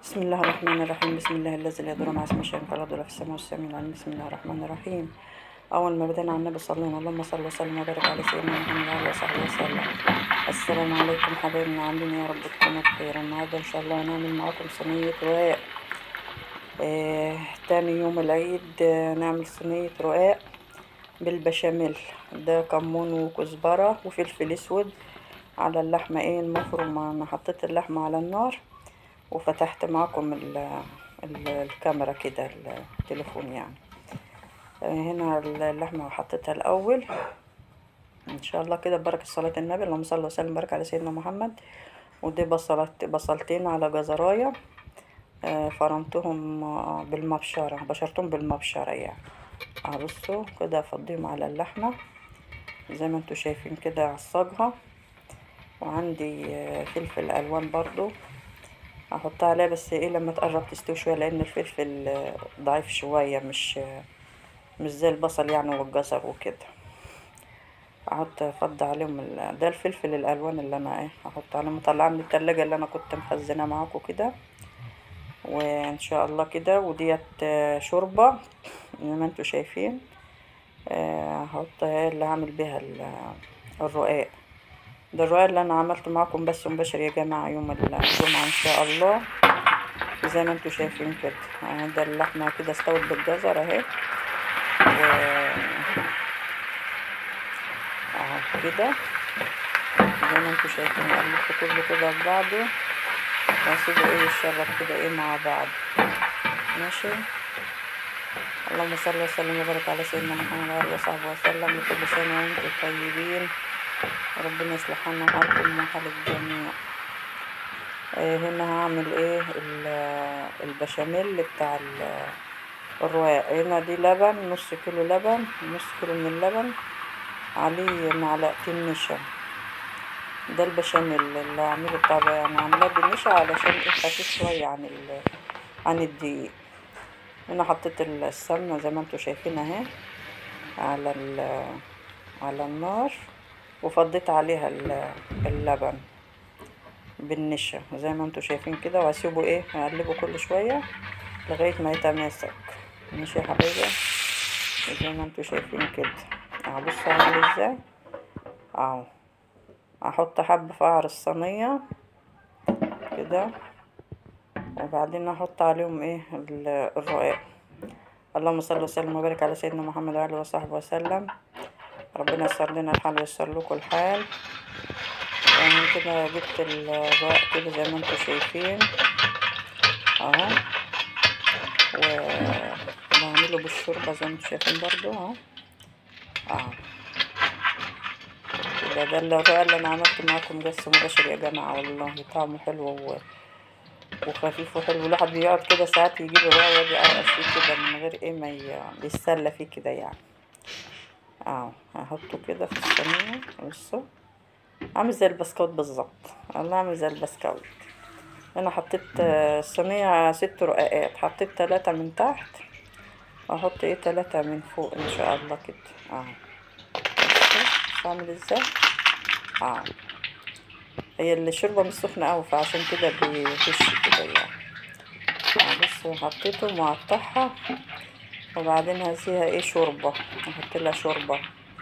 بسم الله الرحمن الرحيم بسم الله الذي لا يضر مع اسمه شيء في الارض ولا في السماء والسميع العليم بسم الله الرحمن الرحيم اول ما بدأنا على النبي صلينا اللهم صل وسلم وبارك على سيدنا محمد وعلى اله وصحبه وسلم السلام عليكم حبايبنا عاملين إيه؟ يا رب تكونوا بخير النهارده ان شاء الله هنعمل معاكم صينيه رقاق آه تاني يوم العيد آه نعمل صينيه رقاق بالبشاميل ده كمون وكزبره وفلفل اسود على اللحمه ايه المفرومه انا حطيت اللحمه على النار وفتحت معكم ال ال الكاميرا كده التليفون يعني هنا اللحمة حطيتها الأول إن شاء الله كده ببركة صلاة النبي اللهم صل وسلم وبارك على سيدنا محمد ودي بصلت بصلتين على جزراية فرمتهم بالمبشرة بشرتهم بالمبشرة يعني بصوا كده افضيهم على اللحمة زي ما انتوا شايفين كده عصجها وعندي فلفل الوان برضو هحطها عليها بس ايه لما تقرب تستوي شويه لان الفلفل ضعيف شويه مش مش زي البصل يعني والجزر وكده احط افضي عليهم ده الفلفل الالوان اللي انا ايه هحط عليهم مطلعاه من التلاجة اللي انا كنت مخزناه معاكم كده وان شاء الله كده وديت شوربه زي ما انتوا شايفين هحط اللي هعمل بيها الرقاق ده الرقاق اللي انا عملته معاكم بس مباشر يا جماعه يوم الجمعه ان شاء الله زي ما انتوا شايفين كده يعني ده اللحمه كده استوت بالجزر اهي و اهو كده زي ما انتوا شايفين قلبت كله كده في بعضه واسيبه ايه يشرب كده ايه مع بعض ماشي اللهم صل وسلم وبارك على سيدنا محمد وعلى اله وصحبه وسلم وكل سنه وانتم طيبين ربنا يصلح لنا حالكم وحال الجميع آه هنا هعمل ايه البشاميل بتاع الرواق هنا دي لبن نص كيلو لبن نص كيلو من اللبن عليه معلقتين نشا ده البشاميل اللي هعمله بتاع يعني عاملاه بالنشا علشان ايه خفيف شويه عن ال عن الدقيق هنا حطيت السمنه زي ما انتوا شايفين اهي على على النار وفضيت عليها اللبن بالنشا زي ما انتوا شايفين كده واسيبه ايه اقلبه كل شويه لغايه ما يتماسك ماشي يا حبايبي زي ما انتوا شايفين كده اهو بصوا عامل ازاي اهو احط حبه في قعر الصينيه كده وبعدين احط عليهم ايه الرقاق اللهم صل وسلم وبارك على سيدنا محمد وعلى اله وصحبه وسلم ربنا يسر لنا الحال ويسر لكم الحال يعني كده جبت الرق كده زي ما انتوا شايفين اهو وبعمله بالشوربه زي ما انتوا شايفين برضو اهو اهو كده ده الرق اللي انا عملته معاكم بس مباشر يا جماعه والله طعمه حلو و... وخفيف وحلو الواحد بيقعد كده ساعات يجيب الرق ويقعد يقرقش فيه كده من غير ايه ما يتسلى فيه كده يعني اهو هحطه كده في الصينية بصوا عامل زي البسكوت بالظبط والله عامل زي البسكوت انا حطيت الصينية ست رقاقات حطيت تلاتة من تحت واحط ايه تلاتة من فوق ان شاء الله كده اهو بصوا عامل ازاي اهو هي الشوربة مش سخنة اوي فعشان كده بيخش كده يعني اهو بصوا حطيته مقطعها وبعدين هسيها ايه شوربة هحط لها شوربة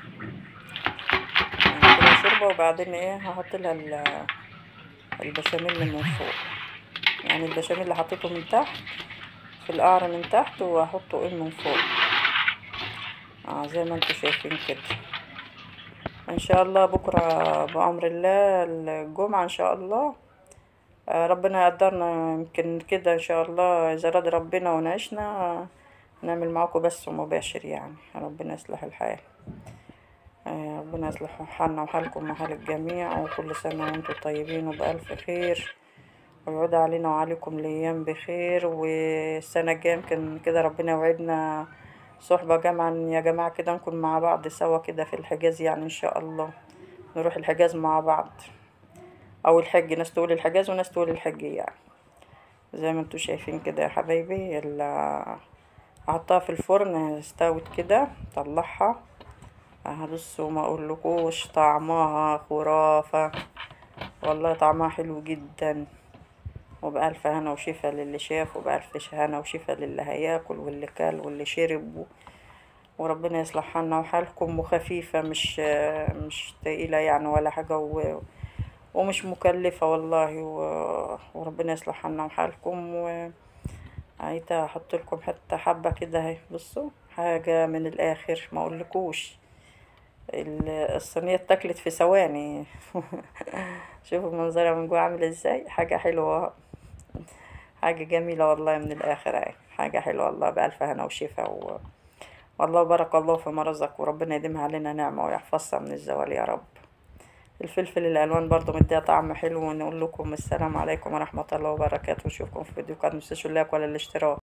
هحط لها شوربة وبعدين ايه هحط لها البشاميل من فوق يعني البشاميل اللي حطيته من تحت في القعر من تحت وهحطه ايه من فوق اه زي ما انتوا شايفين كده ان شاء الله بكرة بأمر الله الجمعة ان شاء الله آه ربنا يقدرنا يمكن كده ان شاء الله اذا راد ربنا ونعيشنا نعمل معاكم بس مباشر يعني ربنا يصلح الحال ربنا يصلح حالنا وحالكم وحال الجميع وكل سنة وانتم طيبين وبألف خير ويعود علينا وعليكم الأيام بخير والسنة الجاية يمكن كده ربنا يوعدنا صحبة جمعا يا جماعة كده نكون مع بعض سوا كده في الحجاز يعني إن شاء الله نروح الحجاز مع بعض أو الحج ناس تقول الحجاز وناس تقول الحج يعني زي ما انتوا شايفين كده يا حبايبي احطها في الفرن استوت كده طلعها هبصوا ما اقولكوش طعمها خرافة والله طعمها حلو جدا وبألف هنا وشفا للي شاف وبألف هنا وشفا للي هياكل واللي كل واللي شرب و... وربنا يصلح حالنا وحالكم وخفيفة مش مش تقيلة يعني ولا حاجة و... ومش مكلفة والله و... وربنا يصلح حالنا وحالكم و... عايزة احط لكم حتى حبة كده اهي بصوا حاجة من الاخر ما اقولكوش ال- الصينية اتاكلت في ثواني شوفوا منظرها من جوه عامل ازاي حاجة حلوة حاجة جميلة والله من الآخر اهي حاجة حلوة والله بألف هنا وشفا و... والله بارك الله فيما رزق وربنا يديمها علينا نعمة ويحفظها من الزوال يا رب الفلفل الألوان برضو مديها طعم حلو ونقول لكم السلام عليكم ورحمة الله وبركاته ونشوفكم في فيديو قادم متنسوش اللايك ولا الاشتراك